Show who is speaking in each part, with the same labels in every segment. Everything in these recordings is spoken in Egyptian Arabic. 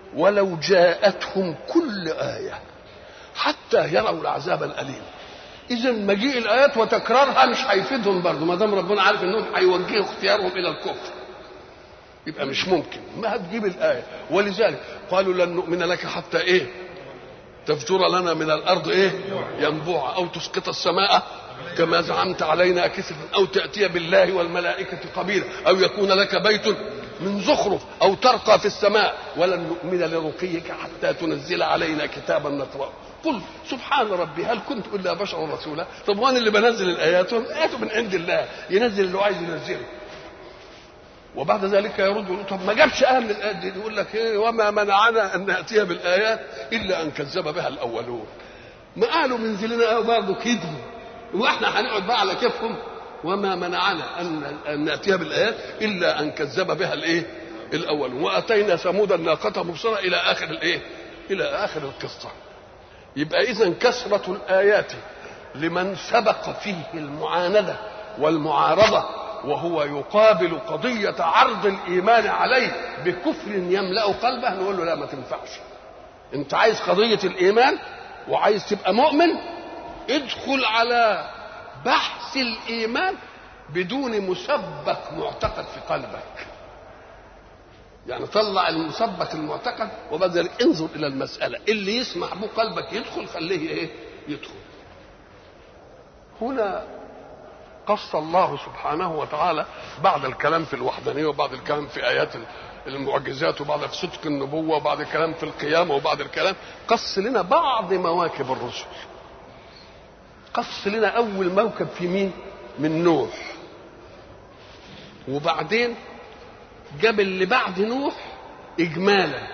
Speaker 1: ولو جاءتهم كل آية حتى يروا العذاب الأليم إذا مجيء الآيات وتكرارها مش هيفيدهم برضه ما دام ربنا عارف إنهم هيوجهوا اختيارهم إلى الكفر يبقى مش ممكن ما هتجيب الآية ولذلك قالوا لن نؤمن لك حتى إيه تفجر لنا من الأرض إيه ينبوع أو تسقط السماء كما زعمت علينا كسفا أو تأتي بالله والملائكة قبيلا أو يكون لك بيت من زخرف أو ترقى في السماء ولن نؤمن لرقيك حتى تنزل علينا كتابا نقرأه قل سبحان ربي هل كنت الا بشرا رسولا طب وانا اللي بنزل الايات الايات من عند الله ينزل اللي هو عايز ينزله وبعد ذلك يرد يقول طب ما جابش ايه من الايات دي يقول لك ايه وما منعنا ان ناتي بالايات الا ان كذب بها الاولون ما قالوا منزل لنا ايه برضه كذب واحنا هنقعد بقى على كيفهم وما منعنا ان ان ناتي بالايات الا ان كذب بها الايه الاول واتينا ثمود الناقه مبصره الى اخر الايه الى اخر القصه يبقى اذا كثره الايات لمن سبق فيه المعانده والمعارضه وهو يقابل قضيه عرض الايمان عليه بكفر يملا قلبه نقول له لا ما تنفعش انت عايز قضيه الايمان وعايز تبقى مؤمن ادخل على بحث الايمان بدون مسبك معتقد في قلبك يعني طلع المثبت المعتقد وبعد ذلك انظر الى المساله اللي يسمح به قلبك يدخل خليه ايه يدخل هنا قص الله سبحانه وتعالى بعد الكلام في الوحدانيه وبعد الكلام في ايات المعجزات وبعد في صدق النبوه وبعد الكلام في القيامه وبعد الكلام قص لنا بعض مواكب الرسل قص لنا اول موكب في مين من نوح وبعدين جاب اللي بعد نوح اجمالا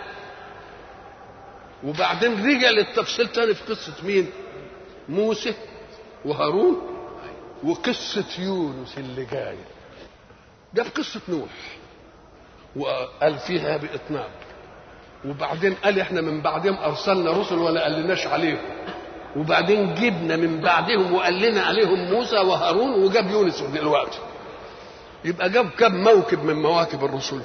Speaker 1: وبعدين رجع للتفصيل تاني في قصه مين موسى وهارون وقصه يونس اللي جاي جاب قصه نوح وقال فيها بإطناب وبعدين قال احنا من بعدهم ارسلنا رسل ولا قالناش عليهم وبعدين جبنا من بعدهم وقال لنا عليهم موسى وهارون وجاب يونس دلوقتي يبقى جاب كم موكب من مواكب الرسل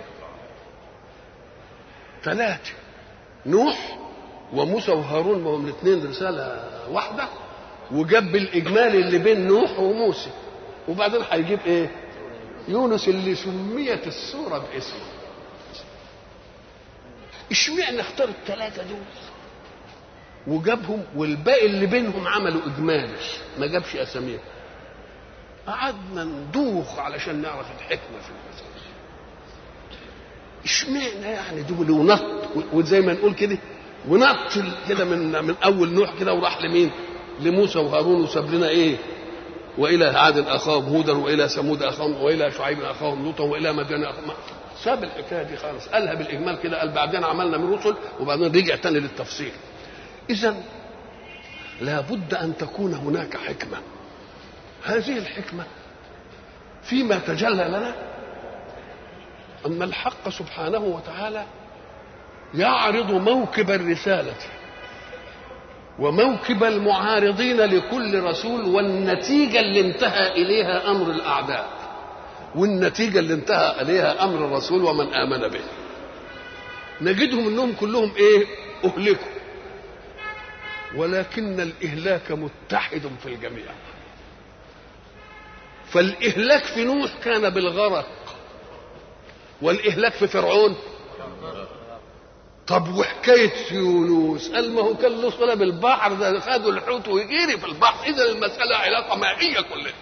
Speaker 1: ثلاثة نوح وموسى وهارون ما هم الاثنين رسالة واحدة وجاب بالإجمالي اللي بين نوح وموسى وبعدين هيجيب ايه؟ يونس اللي سميت السورة باسمه اشمعنى اختار الثلاثة دول وجابهم والباقي اللي بينهم عملوا إجمالي ما جابش أساميهم قعدنا ندوخ علشان نعرف الحكمة في المسألة اشمعنى يعني دول ونط وزي ما نقول كده ونط كده من من اول نوح كده وراح لمين؟ لموسى وهارون وساب لنا ايه؟ والى عاد اخاهم هودا والى ثمود اخاهم والى شعيب اخاهم لوطا والى مدين اخاهم ساب الحكايه دي خالص قالها بالاجمال كده قال بعدين عملنا من رسل وبعدين رجع تاني للتفصيل اذا لابد ان تكون هناك حكمه هذه الحكمه فيما تجلى لنا ان الحق سبحانه وتعالى يعرض موكب الرساله وموكب المعارضين لكل رسول والنتيجه اللي انتهى اليها امر الاعداء والنتيجه اللي انتهى اليها امر الرسول ومن امن به نجدهم انهم كلهم ايه اهلكوا ولكن الاهلاك متحد في الجميع فالاهلاك في نوح كان بالغرق والاهلاك في فرعون طب وحكايه يونس قال ما هو كان له صله بالبحر ده خدوا الحوت ويجري في البحر اذا المساله علاقه مائيه كلها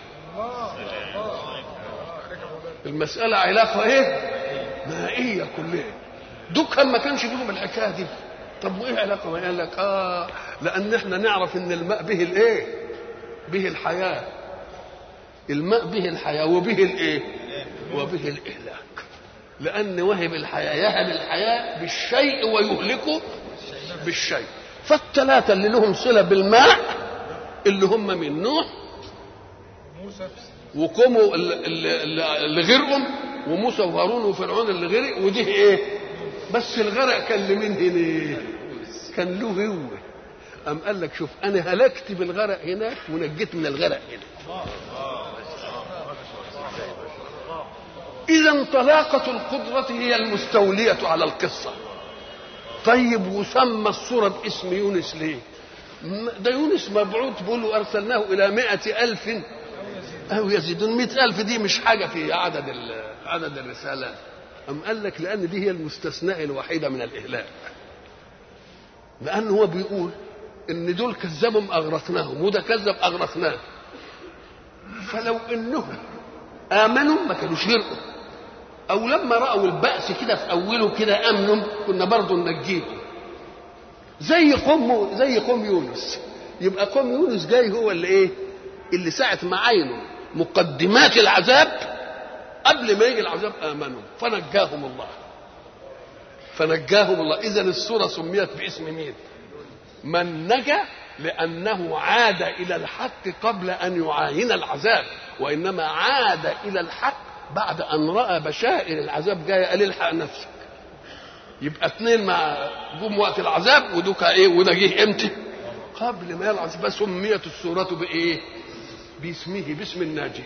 Speaker 1: المساله علاقه ايه مائيه كلها دكان ما كانش فيهم الحكايه دي طب وايه علاقه ما قال لك اه لان احنا نعرف ان الماء به الايه به الحياه الماء به الحياه وبه الايه وبه الاهلاك لأن وهب الحياة يهب الحياة بالشيء ويهلكه بالشيء فالثلاثة اللي لهم صلة بالماء اللي هم من نوح وقوموا اللي, اللي غرقهم وموسى وهارون وفرعون اللي غرق ودي ايه بس الغرق كان لمين هنا كان له هو أم قال لك شوف أنا هلكت بالغرق هناك ونجيت من الغرق هنا إذا طلاقة القدرة هي المستولية على القصة طيب وسمى الصورة باسم يونس ليه ده يونس مبعوث بيقولوا أرسلناه إلى مائة ألف أو يزيدون مئة ألف دي مش حاجة في عدد عدد الرسالات أم قال لك لأن دي هي المستثناء الوحيدة من الإهلاك لأن هو بيقول إن دول كذبهم أغرقناهم وده كذب أغرقناه فلو إنهم آمنوا ما كانوش غرقوا أو لما رأوا البأس كده في أوله كده أمنوا كنا برضه ننجيهم زي قوم زي قوم يونس يبقى قوم يونس جاي هو اللي إيه؟ اللي ساعة ما عينوا مقدمات العذاب قبل ما يجي العذاب آمنوا فنجاهم الله فنجاهم الله إذا السورة سميت باسم مين؟ من نجا لأنه عاد إلى الحق قبل أن يعاين العذاب وإنما عاد إلى الحق بعد أن رأى بشائر العذاب جاية قال الحق نفسك يبقى اثنين مع جم وقت العذاب ودوك ايه وده جه امتى؟ قبل ما يلعب سميت السورة بإيه؟ باسمه باسم الناجي